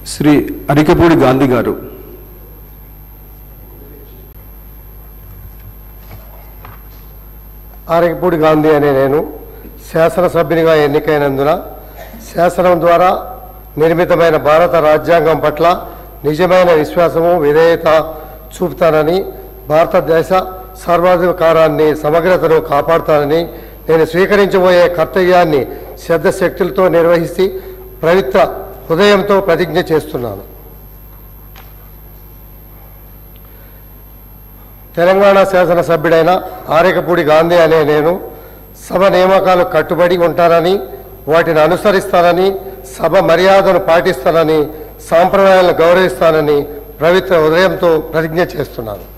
శ్రీ అరికపూడి గాంధీ గారు ఆరకపూడి గాంధీ అనే నేను శాసనసభ్యునిగా ఎన్నికైనందున శాసనం ద్వారా నిర్మితమైన భారత రాజ్యాంగం పట్ల నిజమైన విశ్వాసము విధేయత చూపుతానని భారతదేశ సర్వాధికారాన్ని సమగ్రతను కాపాడుతానని నేను స్వీకరించబోయే కర్తవ్యాన్ని శ్రద్ధశక్తులతో నిర్వహిసి పవిత్ర హృదయంతో ప్రతిజ్ఞ చేస్తున్నాను తెలంగాణ శాసనసభ్యుడైన ఆరేకపూడి గాంధీ అనే నేను సభ నియామకాలు కట్టుబడి ఉంటానని వాటిని అనుసరిస్తానని సభ మర్యాదను పాటిస్తానని సాంప్రదాయాలను గౌరవిస్తానని పవిత్ర ఉదయంతో ప్రతిజ్ఞ చేస్తున్నాను